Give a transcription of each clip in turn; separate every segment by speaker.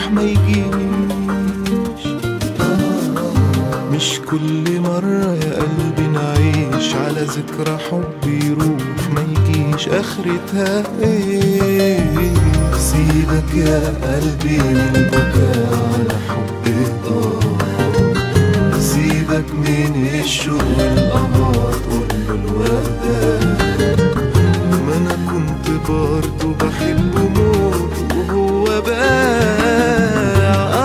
Speaker 1: ما يجيش مش كل مرة يا قلبي نعيش على ذكرى حب يروح ما يجيش آخرتها ايه سيبك يا قلبي من البكاء على حب ضاع سيبك من الشوق والقمر كله الوداع ما انا كنت برضه بحبه موت وهو باع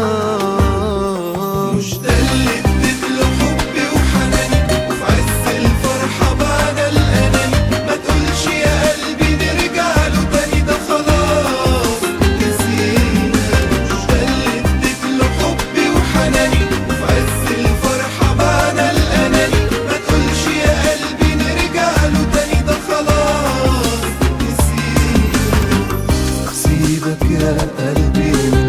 Speaker 1: مش ده اللي اديت له حبي وحناني وفي عز الفرحة بعد الأناني ما تقولش يا قلبي نرجع له تاني ده خلاص نسينا مش ده اللي اديت له حبي وحناني وفي عز الفرحة بعد الأناني ما تقولش يا قلبي نرجع له تاني ده خلاص نسينا سيبك يا قلبي من